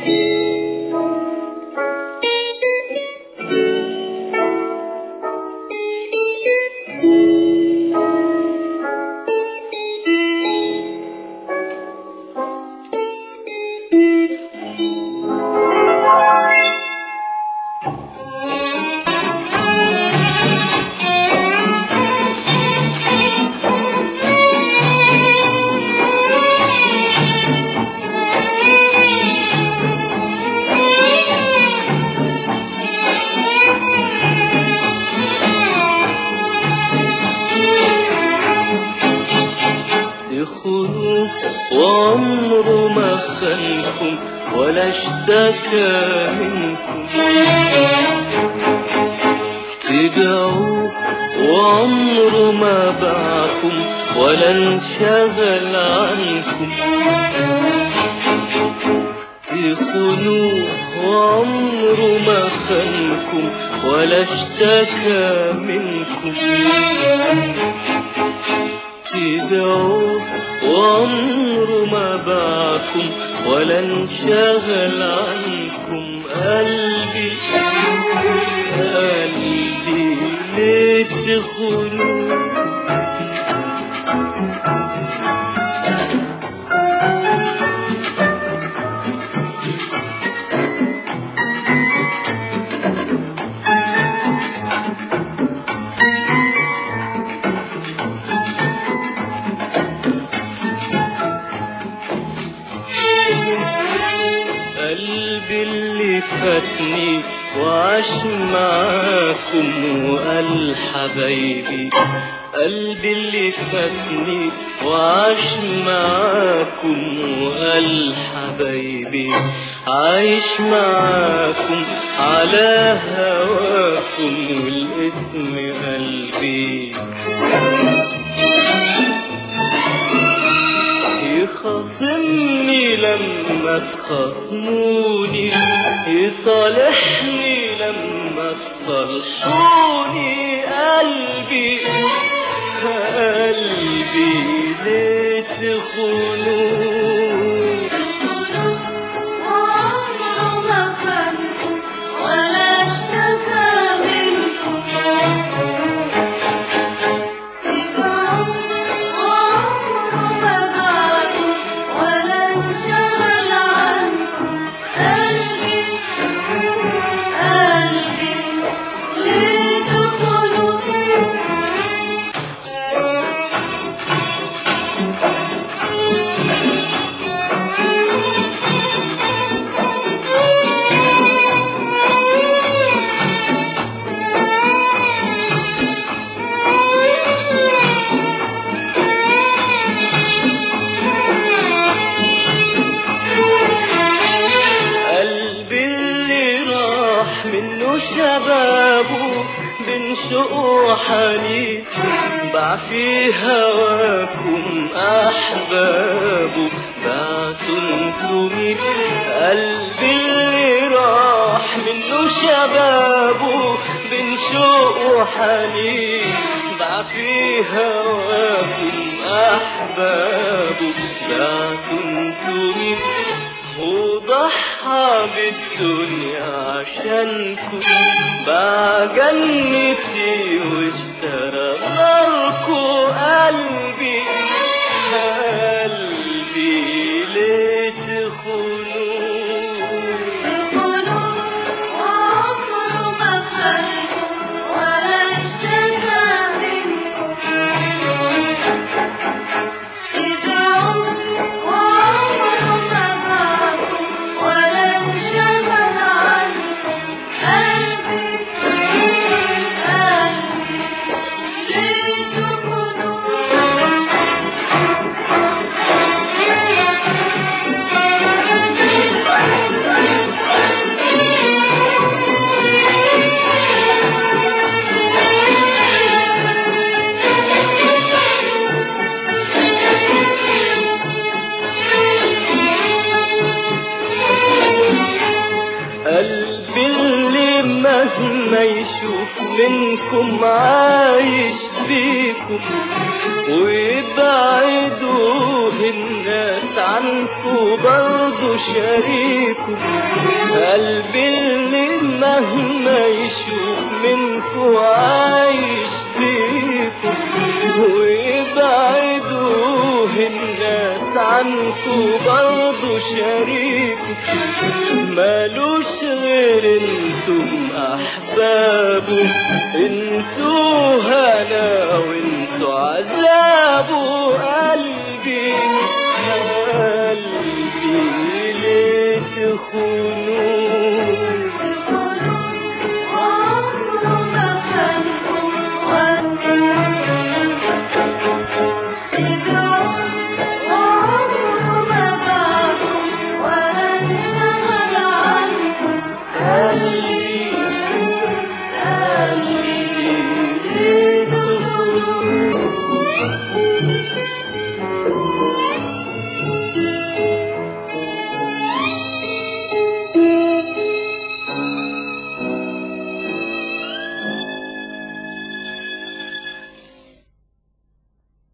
تخونوا وعمره ما خانكم ولا اشتكى منكم تبيعوه وعمره ما باعكم ولا انشغل عنكم تخونوه وعمره ما خانكم ولا اشتكى منكم تبيعوه وعمره ما باعكم ولا انشغل عنكم قلبي قلبي ليه تخونوه قلبي اللي فاتني وعاش معاكم وقال حبايبي قلبي اللي فاتني وعاش معاكم وقال حبايبي عايش معاكم على هواكم والاسم قلبي يخاصمني لما تخاصموني يصالحني لما تصالحوني قلبي قلبي ليه تخونوني وعمره ما خانكم ولا اشتكى منكم تبعوا وعمره ما باعكم ولا انشغل عنكم قلبي قلبي ليه تخونوا قلبي اللي راح منه شبابه بين شوق وحنين باع في هواكم أحبابه بعتوا انتوا مين قلبي اللي راح منه شبابه بين شوق وحنين باع في هواكم أحبابه بعتوا انتوا مين وضحى بالدنيا عشانكم باع جنتي واشترى ناركو قلبي قلبي ليه تخونوني تخونوا وعمره ما خانكم ولا اشتكى منكم تبعوا وعمره ما باعكم ولا انشغل عنكم قلبي قلبي ليه تخونوا قلبي اللي مهما يشوف منكم عايش بيكم ويبعدوا الناس عن عنكو برضو شريكو قلبي اللي مهما يشوف منكو عايش بيكو ويبعدوه الناس عنكو برضو شريكو مالوش غير انتم احبابه انتو هنا وانتو عذابه قلبي قلبي ليه تخونوا